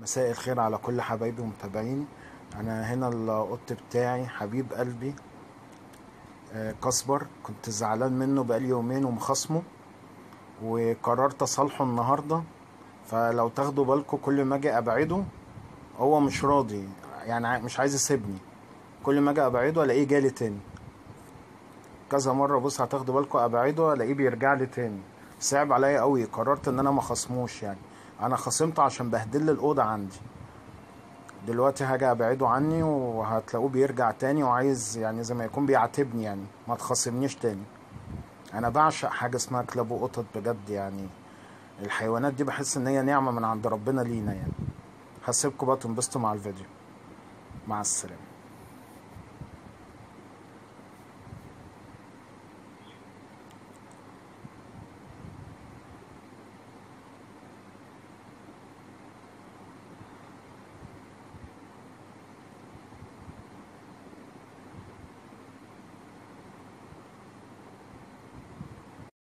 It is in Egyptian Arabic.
مساء الخير على كل حبايبي ومتابعيني انا هنا القط بتاعي حبيب قلبي آه، كسبر كنت زعلان منه بقالي يومين ومخصمه وقررت اصالحه النهارده فلو تاخدوا بالكم كل ما اجي ابعده هو مش راضي يعني ع- مش عايز يسيبني كل ما اجي ابعده الاقيه جالي تاني كذا مره بص هتاخدوا بالكم ابعده الاقيه بيرجع لي تاني صعب عليا قوي قررت ان انا ما خصموش يعني انا خصمته عشان بهدل لي الاوضه عندي دلوقتي هاجي ابعده عني وهتلاقوه بيرجع تاني وعايز يعني زي ما يكون بيعاتبني يعني ما تخاصمنيش تاني انا بعشق حاجه اسمها كلاب وقطط بجد يعني الحيوانات دي بحس ان هي نعمه من عند ربنا لينا يعني هسيبكم بقى تنبسطوا مع الفيديو مع السلامه